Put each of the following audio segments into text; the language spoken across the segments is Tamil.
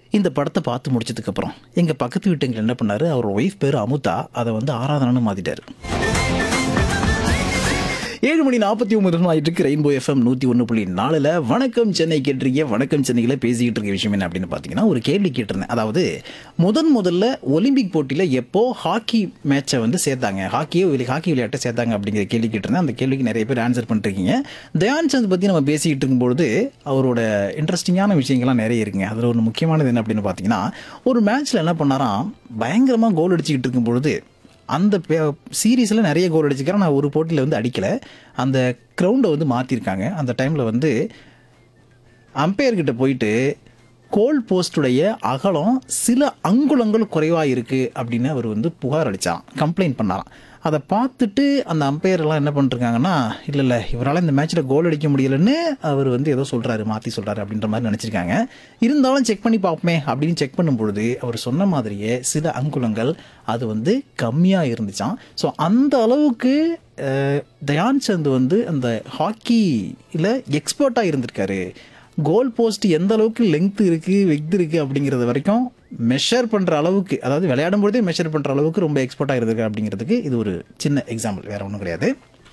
இந்த படத்தை பார்த்து முடிச்சதுக்கப்புறம் எங்கள் பக்கத்து வீட்டுங்க என்ன பண்ணாரு அவர் ஒய்ஃப் பேர் அமுதா அதை வந்து ஆராதனான்னு மாற்றிட்டாரு ஏழு மணி நாற்பத்தி ஒன்பது நிமிஷம் ஆயிட்டு இருக்கு ரெயின்போ எஃப்எம் நூற்றி ஒன்று புள்ளி நாலில் வணக்கம் சென்னை கேட்டிருக்கீங்க வணக்கம் சென்னையில் பேசிக்கிட்டு இருக்க விஷயம் என்ன அப்படின்னு பார்த்தீங்கன்னா ஒரு கேள்வி கேட்டிருந்தேன் அதாவது முதன் முதல்ல ஒலிம்பிக் போட்டியில் எப்போ ஹாக்கி மேட்சை வந்து சேர்த்தாங்க ஹாக்கியோ இல்லை ஹாக்கி விளையாட்டை சேர்த்தாங்க அப்படிங்கிற கேள்வி கேட்டிருந்தேன் அந்த கேள்விக்கு நிறைய பேர் ஆன்சர் பண்ணிருக்கீங்க தயான் சந்த் பற்றி நம்ம பேசிக்கிட்டு இருக்கும்பொழுது அவரோட இன்ட்ரெஸ்டிங்கான விஷயங்கள்லாம் நிறைய இருக்குங்க அதில் ஒன்று முக்கியமானது என்ன அப்படின்னு பார்த்தீங்கன்னா ஒரு மேட்ச்சில் என்ன பண்ணாராம் பயங்கரமாக கோல் அடிச்சுக்கிட்டு இருக்கும் பொழுது அந்த சீரீஸில் நிறைய கோல் அடிச்சுக்கிறேன் நான் ஒரு போட்டியில் வந்து அடிக்கலை அந்த க்ரௌண்டை வந்து மாற்றிருக்காங்க அந்த டைமில் வந்து அம்பையர்கிட்ட போயிட்டு கோல் போஸ்டுடைய அகலம் சில அங்குலங்கள் குறைவாக இருக்குது அப்படின்னு அவர் வந்து புகார் அடித்தான் கம்ப்ளைண்ட் பண்ணாராம் அதை பார்த்துட்டு அந்த அம்பையர் எல்லாம் என்ன பண்ணிருக்காங்கன்னா இல்லை இல்லை இவரால் இந்த மேட்ச்சில் கோல் அடிக்க முடியலன்னு அவர் வந்து ஏதோ சொல்கிறாரு மாற்றி சொல்கிறாரு அப்படின்ற மாதிரி நினச்சிருக்காங்க இருந்தாலும் செக் பண்ணி பார்ப்போமே அப்படின்னு செக் பண்ணும் பொழுது அவர் சொன்ன மாதிரியே சில அங்குலங்கள் அது வந்து கம்மியாக இருந்துச்சாம் ஸோ அந்த அளவுக்கு அஹ், தயான் சந்த் வந்து அந்த ஹாக்கியில் எக்ஸ்பர்ட்டாக இருந்திருக்காரு கோல் போஸ்ட் எந்த அளவுக்கு லெங்த் இருக்குது வெக்த் இருக்குது அப்படிங்கிறது வரைக்கும் மெஷர் பண்ணுற அளவுக்கு அதாவது விளையாடும் பொழுதே மெஷர் பண்ணுற அளவுக்கு ரொம்ப எக்ஸ்பர்ட்டாக இருந்திருக்கு அப்படிங்கிறதுக்கு இது ஒரு சின்ன எக்ஸாம்பிள் வேற ஒன்றும் கிடையாது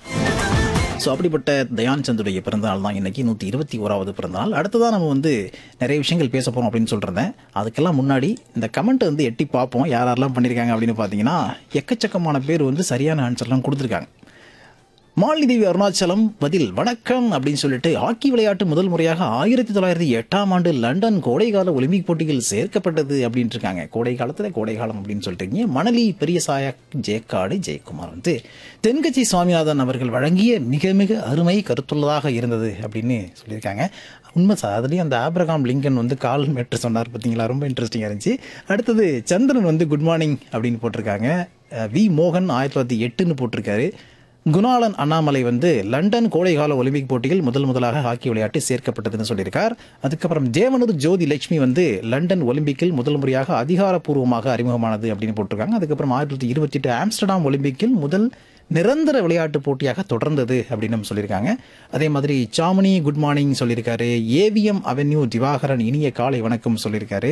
ஸோ அப்படிப்பட்ட தயான் சந்துடைய பிறந்தநாள் தான் இன்னைக்கு நூற்றி இருபத்தி ஓராவது பிறந்தநாள் அடுத்ததான் நம்ம வந்து நிறைய விஷயங்கள் பேச போகிறோம் அப்படின்னு சொல்லிருந்தேன் அதுக்கெல்லாம் முன்னாடி இந்த கமெண்ட் வந்து எட்டி பார்ப்போம் யார் யாரெல்லாம் பண்ணியிருக்காங்க அப்படின்னு பார்த்தீங்கன்னா எக்கச்சக்கமான பேர் வந்து சரியான ஆன்சர்லாம் கொடுத்துருக்காங்க மாலிதேவி அருணாச்சலம் பதில் வணக்கம் அப்படின்னு சொல்லிட்டு ஹாக்கி விளையாட்டு முதல் முறையாக ஆயிரத்தி தொள்ளாயிரத்தி எட்டாம் ஆண்டு லண்டன் கோடைகால ஒலிம்பிக் போட்டியில் சேர்க்கப்பட்டது அப்படின்ட்டு இருக்காங்க கோடை காலத்தில் கோடைகாலம் அப்படின்னு சொல்லிட்டு மணலி பெரியசாய ஜெயக்காடு ஜெயக்குமார் வந்து தென்கட்சி சுவாமிநாதன் அவர்கள் வழங்கிய மிக மிக அருமை கருத்துள்ளதாக இருந்தது அப்படின்னு சொல்லியிருக்காங்க உண்மை சார் அதுலேயும் அந்த ஆப்ரகாம் லிங்கன் வந்து கால் மேட்ரு சொன்னார் பார்த்தீங்களா ரொம்ப இன்ட்ரெஸ்டிங்காக இருந்துச்சு அடுத்தது சந்திரன் வந்து குட் மார்னிங் அப்படின்னு போட்டிருக்காங்க அஹ் வி மோகன் ஆயிரத்தி தொள்ளாயிரத்தி எட்டுன்னு போட்டிருக்காரு குணாளன் அண்ணாமலை வந்து லண்டன் கோடைகால ஒலிம்பிக் போட்டியில் முதல் முதலாக ஹாக்கி விளையாட்டு சேர்க்கப்பட்டதுன்னு சொல்லியிருக்கார் அதுக்கப்புறம் தேவனூர் ஜோதி லட்சுமி வந்து லண்டன் ஒலிம்பிக்கில் முதல் முறையாக அதிகாரப்பூர்வமாக அறிமுகமானது அப்படின்னு போட்டிருக்காங்க அதுக்கப்புறம் ஆயிரத்தி தொள்ளாயிரத்தி இருபத்தி எட்டு ஆம்ஸ்டர்டாம் ஒலிம்பிக்கில் முதல் நிரந்தர விளையாட்டு போட்டியாக தொடர்ந்தது அப்படின்னு நம்ம சொல்லியிருக்காங்க அதே மாதிரி சாமினி குட் மார்னிங் சொல்லியிருக்காரு ஏவிஎம் அவென்யூ திவாகரன் இனிய காலை வணக்கம் சொல்லியிருக்காரு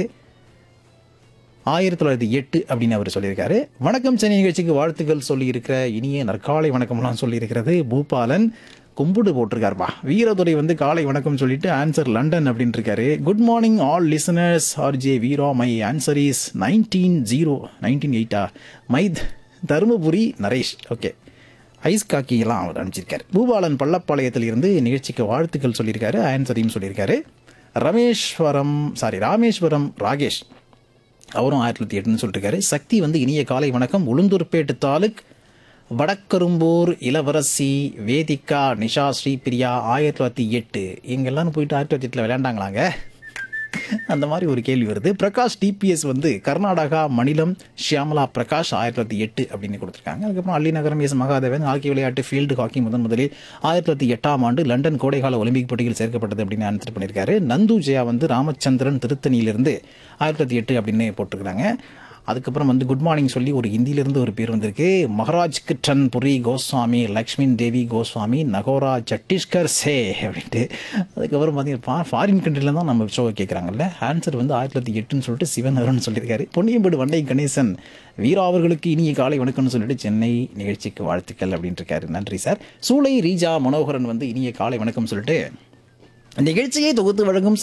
ஆயிரத்தி தொள்ளாயிரத்தி எட்டு அப்படின்னு அவர் சொல்லியிருக்காரு வணக்கம் சென்னை நிகழ்ச்சிக்கு வாழ்த்துக்கள் சொல்லியிருக்கிற இனிய நற்காலை வணக்கம்லாம் சொல்லியிருக்கிறது பூபாலன் கும்பிடு போட்டிருக்காருப்பா வீரதுரை வந்து காலை வணக்கம் சொல்லிட்டு ஆன்சர் லண்டன் அப்படின்னு இருக்காரு good morning all listeners R J Veera my answer is nineteen zero nineteen எயிட்டா my Dharmapuri Naresh okay ice காக்கியெல்லாம் அவர் அனுப்பிச்சிருக்காரு பூபாலன் பள்ளப்பாளையத்தில் இருந்து நிகழ்ச்சிக்கு வாழ்த்துக்கள் சொல்லியிருக்காரு ஆன்சரையும் சொல்லியிருக்காரு ரமேஸ்வரம் சாரி ராமேஸ்வரம் ராகேஷ் அவரும் ஆயிரத்தி தொள்ளாயிரத்தி எட்டுன்னு சொல்லிருக்காரு சக்தி வந்து இனிய காலை வணக்கம் உளுந்தூர்பேட்டு தாலுக் வடக்கரும்பூர் இளவரசி வேதிகா நிஷா ஸ்ரீபிரியா ஆயிரத்தி தொள்ளாயிரத்தி எட்டு இங்கெல்லாம் போயிட்டு ஆயிரத்தி தொள்ளாயிரத்தி எட்டில் விளையாண்டாங்களாங்க அந்த மாதிரி ஒரு கேள்வி வருது பிரகாஷ் டிபிஎஸ் வந்து கர்நாடகா மாநிலம் ஷியாமலா பிரகாஷ் ஆயிரத்தி தொள்ளாயிரத்தி எட்டு அப்படின்னு கொடுத்துருக்காங்க அதுக்கப்புறம் Allinagaram S Mahadevan hockey விளையாட்டு ஃபீல்டு ஹாக்கி முதன் முதலில் ஆயிரத்தி தொள்ளாயிரத்தி எட்டாம் ஆண்டு லண்டன் கோடைகால ஒலிம்பிக் போட்டியில் சேர்க்கப்பட்டது அப்படின்னு ஆன்சர் பண்ணியிருக்காரு நந்து ஜெயா வந்து ராமச்சந்திரன் திருத்தணியிலிருந்து ஆயிரத்தி தொள்ளாயிரத்தி எட்டு அப்படின்னு போட்டிருக்காங்க அதுக்கப்புறம் வந்து குட் மார்னிங் சொல்லி ஒரு ஹிந்தியிலிருந்து ஒரு பேர் வந்திருக்கு மகராஜ் கிட்டன் புரி கோஸ்வாமி லக்ஷ்மின் தேவி கோஸ்வாமி நகோரா சத்தீஸ்கர் சே அப்படின்ட்டு அதுக்கப்புறம் பார்த்தீங்கன்னா ஃபாரின் கண்ட்ரில தான் நம்ம ஷோவை கேட்குறாங்கல்ல ஆன்சர் வந்து ஆயிரத்தி தொள்ளாயிரத்தி எட்டுன்னு சொல்லிட்டு சிவன் அருண் சொல்லியிருக்காரு பொன்னியம்பேடு வண்டை கணேசன் வீரா அவர்களுக்கு இனிய காலை வணக்கம்னு சொல்லிட்டு சென்னை நிகழ்ச்சிக்கு வாழ்த்துக்கள் அப்படின்ட்டு இருக்காரு நன்றி சார் சூளை ரீஜா மனோகரன் வந்து இனிய காலை வணக்கம் சொல்லிட்டு நிகழ்ச்சியை தொகுத்து வழங்கும்